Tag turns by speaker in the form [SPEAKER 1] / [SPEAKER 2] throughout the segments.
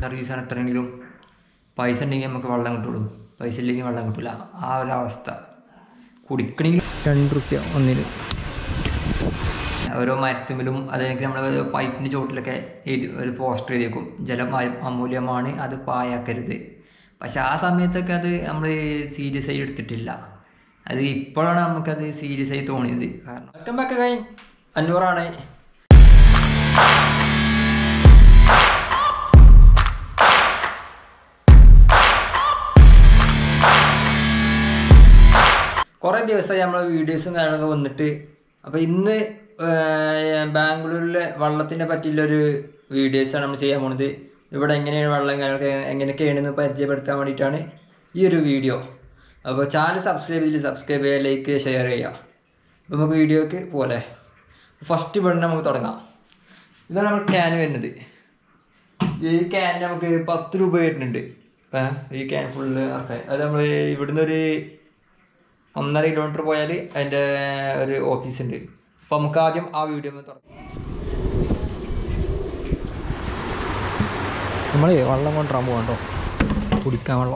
[SPEAKER 1] സർവീസാണ് എത്രയെങ്കിലും പൈസ ഉണ്ടെങ്കിൽ നമുക്ക് വെള്ളം കിട്ടുള്ളൂ പൈസ ഇല്ലെങ്കിൽ വെള്ളം കിട്ടില്ല ആ ഒരു അവസ്ഥ കുടിക്കണമെങ്കിൽ രണ്ട് റുപ്യ ഒന്നിന് ഓരോ മരത്തുമ്പിലും അതായത് നമ്മുടെ പൈപ്പിൻ്റെ ചോട്ടിലൊക്കെ എഴുതി ഒരു പോസ്റ്റർ എഴുതിയേക്കും ജലം അ- അമൂല്യമാണ് അത് പായാക്കരുത് പക്ഷെ ആ സമയത്തൊക്കെ അത് നമ്മൾ സീരിയസ് ആയി എടുത്തിട്ടില്ല അത് ഇപ്പോഴാണ് നമുക്കത് സീരിയസ് ആയി തോന്നിയത് കാരണം വെൽക്കം ബാക്ക് കൈ അഞ്ഞൂറാണ് കുറേ ദിവസമായി നമ്മളെ വീഡിയോസും കാര്യങ്ങളൊക്കെ വന്നിട്ട് അപ്പോൾ ഇന്ന് ഏർ, ബാംഗ്ലൂരിലെ വള്ളത്തിനെ പറ്റിയുള്ളൊരു വീഡിയോസാണ് നമ്മൾ ചെയ്യാൻ പോണത് ഇവിടെ എങ്ങനെയാണ് വെള്ളം കാര്യങ്ങളൊക്കെ എങ്ങനെയൊക്കെയാണെന്ന് പരിചയപ്പെടുത്താൻ വേണ്ടിയിട്ടാണ് ഈ ഒരു വീഡിയോ അപ്പോൾ ചാനൽ സബ്സ്ക്രൈബ് ചെയ്തില്ല സബ്സ്ക്രൈബ് ചെയ്യുക ലൈക്ക് ഷെയർ ചെയ്യുക അപ്പോൾ നമുക്ക് വീഡിയോക്ക് പോലെ ഫസ്റ്റ് ഇവിടെ നമുക്ക് തുടങ്ങാം ഇതാണ് നമ്മൾ ക്യാൻ വരുന്നത് ഈ ക്യാൻ നമുക്ക് പത്ത് രൂപ വരുന്നുണ്ട് ഏ, ഈ ക്യാൻ ഫുള്ള് ഇറക്കാൻ അത് നമ്മൾ ഇവിടുന്ന് ഒരു ഒന്നര കിലോമീറ്റർ പോയാൽ അതിൻ്റെ ഒരു ഓഫീസ് ഉണ്ട് അപ്പോൾ നമുക്ക് ആദ്യം ആ വീഡിയോ ഒന്ന് തുടങ്ങാം
[SPEAKER 2] നമ്മൾ വെള്ളം കൊണ്ടുവരാൻ പോകണ്ടോ കുടിക്കാൻ വെള്ളം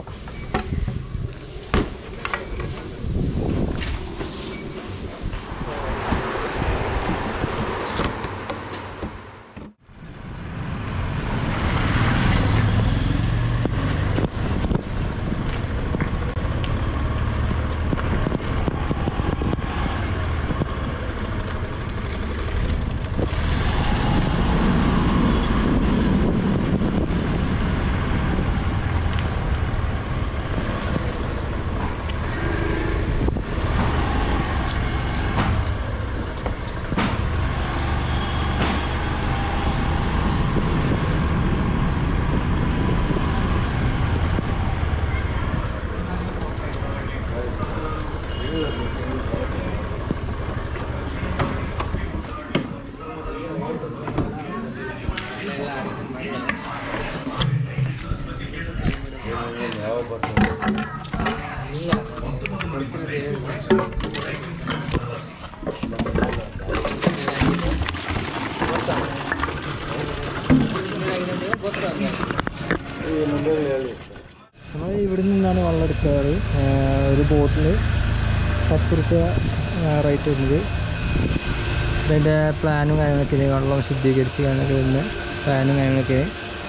[SPEAKER 2] നമ്മൾ ഇവിടെ നിന്നാണ് വെള്ളം എടുക്കാറ് ഏർ ഒരു ബോട്ടിൽ പത്ത് റുപ്യ റേറ്റ് വരുന്നത് ഇതിൻ്റെ പ്ലാനും കാര്യങ്ങളൊക്കെ ഉണ്ട്. വെള്ളം ശുദ്ധീകരിച്ച് കാര്യങ്ങളൊക്കെ വരുന്ന പ്ലാനും കാര്യങ്ങളൊക്കെ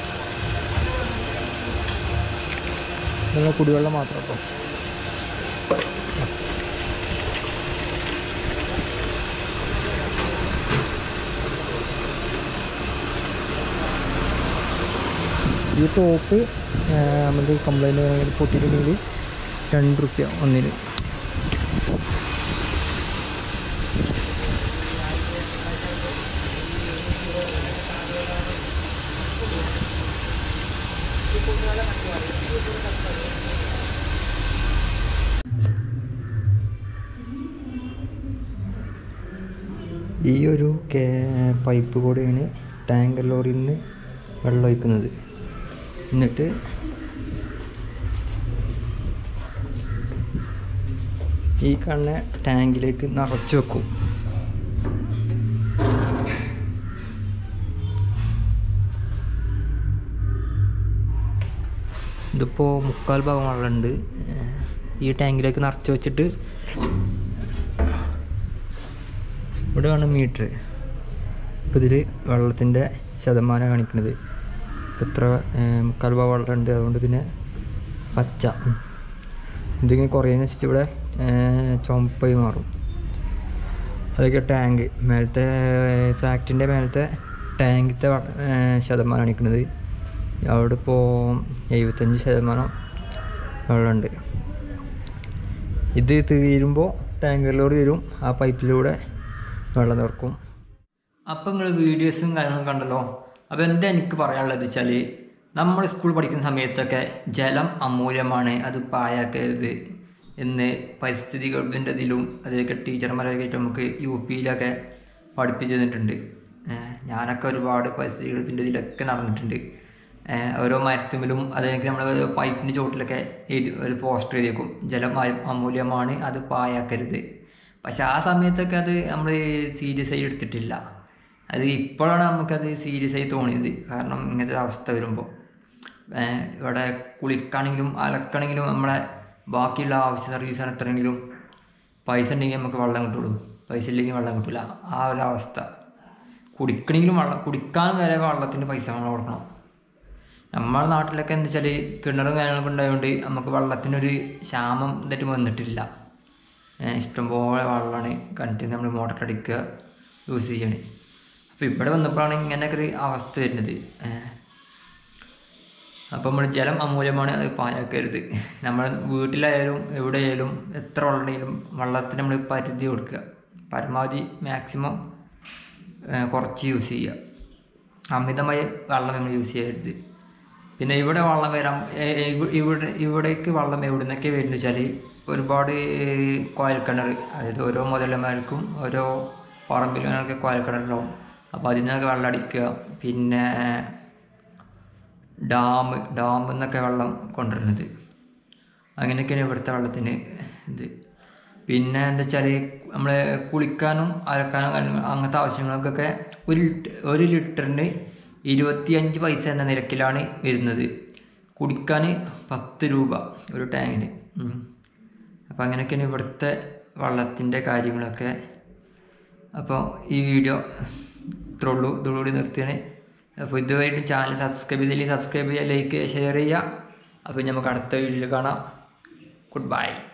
[SPEAKER 2] ഇതെല്ലാം കുടിവെള്ളം മാത്രം കേട്ടോ ഈ ടോപ്പ് നമുക്ക് കംപ്ലൈൻറ്റ് പൊട്ടിയിട്ടുണ്ടെങ്കിൽ രണ്ട് റുപ്യ ഒന്നിന്
[SPEAKER 1] ഈ ഒരു പൈപ്പ് കൂടെയാണ് ടാങ്കർ ലോറിയിൽ നിന്ന് വെള്ളം ഒഴിക്കുന്നത് എന്നിട്ട് ഈ കാണുന്ന ടാങ്കിലേക്ക് നിറച്ച് വെക്കും ഇതിപ്പോൾ മുക്കാൽ ഭാഗം വെള്ളമുണ്ട് ഈ ടാങ്കിലേക്ക് നിറച്ച് വെച്ചിട്ട് ഇവിടെ കാണും മീറ്റർ ഇപ്പോൾ ഇതിൽ വെള്ളത്തിൻ്റെ ശതമാനം കാണിക്കുന്നത് ഇപ്പം ഇത്ര ഏർ, മുക്കാൽ ഭാഗം വെള്ളമുണ്ട് അതുകൊണ്ട് പിന്നെ പച്ച ഇതിങ്ങനെ കുറയുന്നനുസരിച്ച് ഇവിടെ ഏർ, ചുവപ്പായി മാറും അതൊക്കെ ടാങ്ക് മേലത്തെ ഫാക്റ്റിൻ്റെ മേലത്തെ ടാങ്കിത്തെ വ- ഏർ, ശതമാനം കാണിക്കുന്നത് അവിടെ ഇപ്പോൾ എഴുപത്തഞ്ച് ശതമാനം വെള്ളമുണ്ട് ഇത് തീരുമ്പോൾ ടാങ്കറിലൂടെ വരും ആ പൈപ്പിലൂടെ വെള്ളം നിറക്കും അപ്പം നിങ്ങൾ വീഡിയോസും കാര്യങ്ങളും കണ്ടല്ലോ അപ്പോൾ എന്താ എനിക്ക് പറയാനുള്ളത് വെച്ചാൽ നമ്മൾ സ്കൂൾ പഠിക്കുന്ന സമയത്തൊക്കെ ജലം അമൂല്യമാണ് അത് പായാക്കരുത് എന്ന് പരിസ്ഥിതി ഗവൺമെൻറ് ഇതിലും അതിലൊക്കെ ടീച്ചർമാരൊക്കെ ആയിട്ട് നമുക്ക് യു പിയിലൊക്കെ പഠിപ്പിച്ചു തന്നിട്ടുണ്ട് ഏഹ് ഞാനൊക്കെ ഒരുപാട് പരിസ്ഥിതി ഗവൺമെൻറ് ഇതിലൊക്കെ നടന്നിട്ടുണ്ട് ഏഹ് ഓരോ മരത്തുമ്പിലും അതായത് നമ്മൾ പൈപ്പിൻ്റെ ചോട്ടിലൊക്കെ എഴുതി ഒരു പോസ്റ്റർ എഴുതിയേക്കും ജലം അ- അമൂല്യമാണ് അത് പായാക്കരുത് പക്ഷെ ആ സമയത്തൊക്കെ അത് നമ്മൾ സീരിയസ് ആയി എടുത്തിട്ടില്ല അത് ഇപ്പോഴാണ് നമുക്കത് സീരിയസ് ആയി തോന്നിയത് കാരണം ഇങ്ങനത്തെ ഒരു അവസ്ഥ വരുമ്പോൾ ഏഹ് ഇവിടെ കുളിക്കാണെങ്കിലും അലക്കണമെങ്കിലും നമ്മളെ ബാക്കിയുള്ള ആവശ്യ സർവീസിന് എത്രയെങ്കിലും പൈസ ഉണ്ടെങ്കിൽ നമുക്ക് വെള്ളം കിട്ടുള്ളൂ പൈസ ഇല്ലെങ്കിൽ വെള്ളം കിട്ടില്ല ആ ഒരു അവസ്ഥ കുടിക്കണമെങ്കിലും വെള്ളം കുടിക്കാൻ വരെ വെള്ളത്തിന് പൈസ നമ്മൾ കൊടുക്കണം നമ്മുടെ നാട്ടിലൊക്കെ എന്താ വെച്ചാൽ കിണറും കാര്യങ്ങളൊക്കെ ഉണ്ടായതുകൊണ്ട് നമുക്ക് വെള്ളത്തിനൊരു ക്ഷാമം ഇതായിട്ട് വന്നിട്ടില്ല ഏഹ് ഇഷ്ടംപോലെ വെള്ളമാണ് കിണറ്റിൽ നമ്മൾ മോട്ടർ അടിക്കുക യൂസ് ചെയ്യണേ അപ്പോൾ ഇവിടെ വന്നപ്പോഴാണ് ഇങ്ങനെയൊക്കെ ഒരു അവസ്ഥ വരുന്നത് ഏഹ് അപ്പോൾ നമ്മൾ ജലം അമൂല്യമാണ് അത് പാഴാക്കരുത് നമ്മൾ വീട്ടിലായാലും എവിടെയായാലും എത്ര ഉണ്ടെങ്കിലും വെള്ളത്തിന് നമ്മൾ പരിധി കൊടുക്കുക പരമാവധി മാക്സിമം കുറച്ച് യൂസ് ചെയ്യുക അമിതമായി വെള്ളം നമ്മൾ യൂസ് ചെയ്യരുത് പിന്നെ ഇവിടെ വെള്ളം വരാൻ ഏ- ഏ- ഇവ- ഇവിടെ ഇവിടേക്ക് വെള്ളം എവിടെ നിന്നൊക്കെ വരുന്നത് വെച്ചാൽ ഒരുപാട് കോയൽക്കിണർ അതായത് ഓരോ മുതലന്മാർക്കും ഓരോ പറമ്പിലൊക്കെ കോയൽക്കിണറുണ്ടാവും അപ്പോൾ അതിൽ നിന്നൊക്കെ വെള്ളം അടിക്കുക പിന്നെ ഡാം ഡാമിൽ നിന്നൊക്കെ വെള്ളം കൊണ്ടുവരുന്നത് അങ്ങനെയൊക്കെയാണ് ഇവിടുത്തെ വെള്ളത്തിന് ഇത് പിന്നെ എന്താ വെച്ചാൽ നമ്മൾ കുളിക്കാനും അലക്കാനും കാര്യങ്ങൾ അങ്ങനത്തെ ആവശ്യങ്ങൾക്കൊക്കെ ഒരു ലിറ്റർ ഒരു ലിറ്ററിന് ഇരുപത്തിയഞ്ച് പൈസ എന്ന നിരക്കിലാണ് വരുന്നത് കുടിക്കാൻ പത്ത് രൂപ ഒരു ടാങ്കിന് അപ്പോൾ അങ്ങനെയൊക്കെയാണ് ഇവിടുത്തെ വെള്ളത്തിൻ്റെ കാര്യങ്ങളൊക്കെ അപ്പോൾ ഈ വീഡിയോ ഇത്രേ ഉള്ളൂ ഇതോടുകൂടി നിർത്തിയാണ് അപ്പോൾ ഇതുവരെയായിട്ടും ചാനൽ സബ്സ്ക്രൈബ് ചെയ്തില്ലെങ്കിൽ സബ്സ്ക്രൈബ് ചെയ്യുക ലൈക്ക് ചെയ്യുക ഷെയർ ചെയ്യുക അപ്പോൾ നമുക്ക് അടുത്ത വീഡിയോയിൽ കാണാം ഗുഡ് ബൈ